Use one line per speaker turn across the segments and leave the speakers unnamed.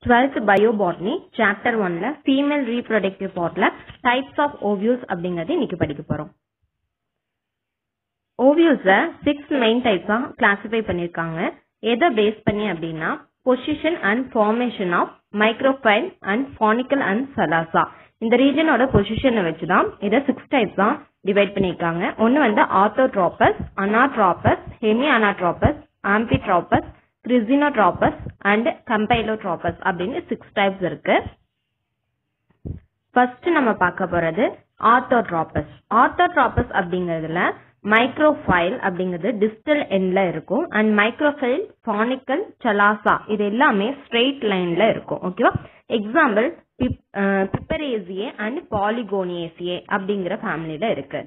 twelfth bio botany chapter ஒன்ல female reproductive பார்ட்ல types of ovules அப்படிங்கறது இன்னைக்கு படிக்க போறோம் ஓவியூஸ சிக்ஸ் மெயின் டைப்ஸா கிளாசிஃபை பண்ணிருக்காங்க எதை பேஸ் பண்ணி அப்படின்னா position and formation of micropyle and funicle and chalaza இந்த ரீஜனோட பொசிஷனை வச்சுதான் இதை சிக்ஸ் டைப்ஸா டிவைட் பண்ணிருக்காங்க ஒன்னு வந்து ஆர்த்தோட்ராபஸ் அனாட்ராபஸ் ஹெமி அனாட்ராபஸ் ஆம்பிட்ராபஸ் கிரிசினோட்ராபஸ் அண்ட் கம்பைலோட்ராபஸ் அப்படின்னு சிக்ஸ் டைப்ஸ் இருக்கு ஃபர்ஸ்ட் நம்ம பார்க்க போறது ஆர்த்தோட்ராபஸ் ஆர்த்தோட்ராபஸ் அப்படிங்கிறதுல மைக்ரோஃபைல் அப்படிங்கிறது டிஸ்டல் எண்ட்ல இருக்கும் அண்ட் மைக்ரோஃபைல் ஃபானிக்கல் சலாசா இது எல்லாமே ஸ்ட்ரெயிட் லைன்ல இருக்கும் ஓகேவா எக்ஸாம்பிள் பிப்பரேசியே அண்ட் பாலிகோனியேசியே அப்படிங்கிற ஃபேமிலியில இருக்கு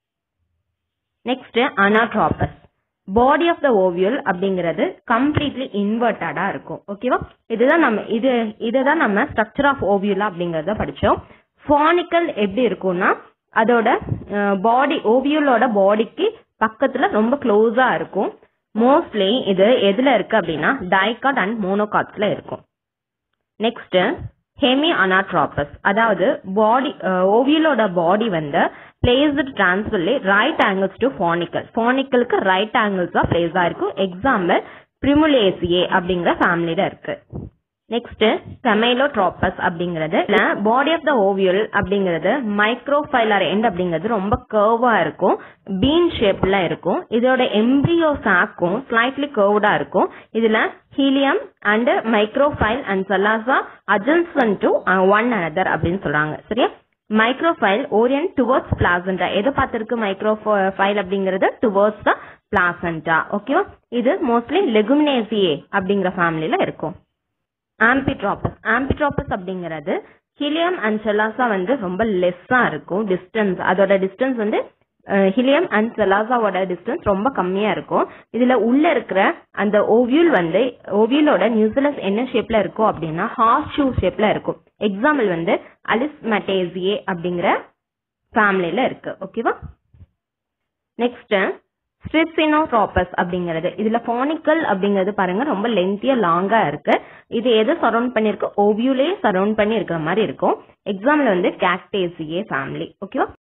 next anatropous body of the ovule அப்படிங்கிறது கம்ப்ளீட்லி இன்வெர்டடா இருக்கும் ஓகேவா இதுதான் நம்ம இது இதுதான் நம்ம ஸ்ட்ரக்சர் ஆஃப் ஓவியல் அப்படிங்கறத படிச்சோம் ஃபானிக்கல் எப்படி இருக்கும்னா அதோட பாடி ஓவியலோட பாடிக்கு பக்கத்துல ரொம்ப க்ளோஸா இருக்கும் மோஸ்ட்லி இது எதுல இருக்கு அப்படின்னா டைகாட் அண்ட் மோனோகாட்ஸ்ல இருக்கும் நெக்ஸ்ட் ஹெமி அனாட்ராபஸ் அதாவது பாடி ஓவியலோட பாடி வந்து placed transversely right angles to funicle ஃபானிக்கலுக்கு ரைட் ஆங்கிள்ஸா பிளேஸ் ஆயிருக்கும் எக்ஸாம்பிள் பிரிமுலேசியே அப்படிங்கிற ஃபேமிலியில இருக்கு நெக்ஸ்ட் கமைலோட்ராபஸ் அப்படிங்கிறது பாடி ஆஃப் த ஓவியல் அப்படிங்கிறது மைக்ரோஃபைலர் எண்ட் அப்படிங்கிறது ரொம்ப கர்வா இருக்கும் பீன் ஷேப்ல இருக்கும் இதோட எம்பிரியோ சாக்கும் ஸ்லைட்லி கர்வ்டா இருக்கும் இதுல hilum and micropyle and chalaza அஜன்சன் டு ஒன் அனதர் அப்படின்னு சொல்றாங்க சரியா மைக்ரோஃபைல் ஓரியன்ட் டுவர்ட்ஸ் பிளாசண்டா எதை பார்த்திருக்கு மைக்ரோஃபைல் அப்படிங்கிறது டுவர்ட்ஸ் த பிளாசண்டா ஓகேவா இது மோஸ்ட்லி லெகுமினேசியே அப்படிங்கிற ஃபேமிலியில இருக்கும் ஆம்பிட்ராபஸ் ஆம்பிட்ராபஸ் அப்படிங்கிறது ஹிலியம் அண்ட் செலாசா வந்து ரொம்ப லெஸ்ஸா இருக்கும் டிஸ்டன்ஸ் அதோட டிஸ்டன்ஸ் வந்து ஹிலியம் அண்ட் செலாசாவோட டிஸ்டன்ஸ் ரொம்ப கம்மியா இருக்கும் இதுல உள்ள இருக்கிற அந்த ஓவியூல் வந்து ஓவியலோட நியூசிலஸ் என்ன ஷேப்ல இருக்கும் அப்படின்னா ஹார்ஸ் ஷூ ஷேப்ல இருக்கும் எக்ஸாம்பிள் வந்து அலிஸ்மட்டேசியே அப்படிங்கிற ஃபேமிலியில இருக்கு ஓகேவா நெக்ஸ்ட் ஸ்ட்ரிப்சினோட்ராபஸ் அப்படிங்கிறது இதுல ஃபானிக்கல் அப்படிங்கிறது பாருங்க ரொம்ப லென்த்தியா லாங்கா இருக்கு இது எது சரௌண்ட் பண்ணிருக்கு ஓவியூலே சரௌண்ட் பண்ணி இருக்கிற மாதிரி இருக்கும் எக்ஸாம்பிள் வந்து கேக்டேசியே ஃபேமிலி ஓகேவா